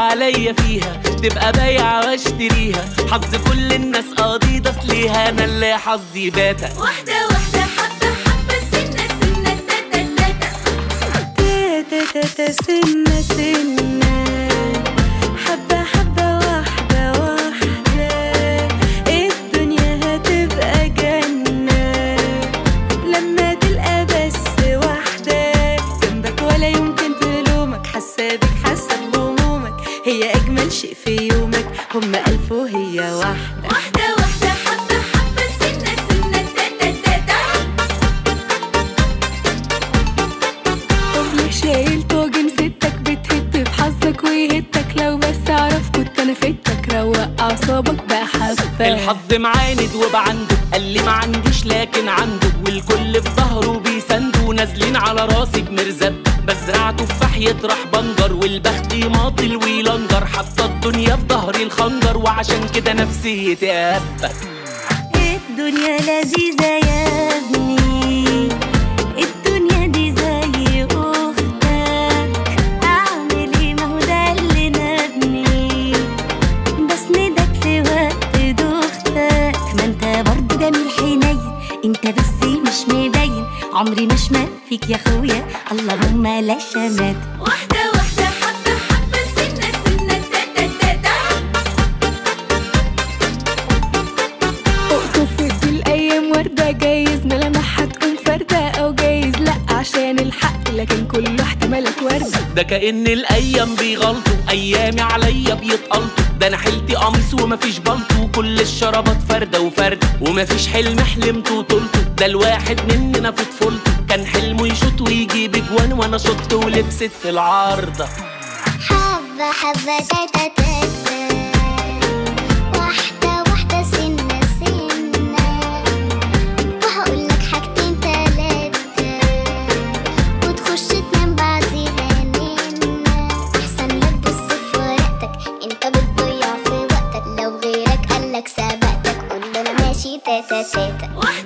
عليا فيها تبقى بايعة واشتريها حظ كل الناس قضيضة ليها انا اللي حظي باتا واحدة واحدة حبة حبة سنة سنة تاتا تاتا تاتا تاتا سنة سنة حبة حبة واحدة واحدة الدنيا هتبقى جنة لما تلقى بس واحدة جنبك ولا يمكن تلومك حاسة بيك حاسة بهمومك هي أجمل شيء في يومك هما ألف وهي واحدة واحدة واحدة حبة حبة سنة سنة تاتا تاتا طب ليه شايل طاجن ستك بتهد في حظك ويهدك لو بس عرف كنت انا فدتك روق اعصابك بقى حبه الحظ معاند وبعنده قال لي ما عنديش لكن عنده والكل في ظهره بيسنده نازلين على راسي بمرزب بزرع تفاح يطرح بنجر والبخت ماطل ويلنجر حاطه الدنيا في ظهري الخنجر وعشان كده نفسيتي هبه الدنيا لذيذة يا ابني الدنيا دي زي أختك أعمل إيه ما هو ده اللي نبني بسندك في وقت دوختك ما أنت برضه جميل حنين أنت بس مش مبين عمري ما شمال فيك يا أخويا اللهم لا شمات واحدة واحدة حبة حبة سنة سنة تاتا تاتا اقطف ودي الايام ورده جايز ملامحها تكون فرده او جايز لا عشان الحق لكن كله احتمالك ورده ده كأن الأيام بيغلطوا أيامي عليا بيتقلطوا ده أنا حيلتي قميص ومفيش بلطو كل الشرابات فردة وفردة ومفيش حلم حلمته وطولته ده الواحد مننا في طفولته كان حلمه يشوط ويجيب اجوان وانا شط ولبست في العارضة حبة حبة تاتا تاتا واحدة واحدة سنة سنة وهقولك حاجتين تلاتة وتخش تنام بعديها نمنا أحسن لك بص في ورقتك انت بتضيع في وقتك لو غيرك قالك سبقتك قول له انا ماشي تاتا تاتا واحدة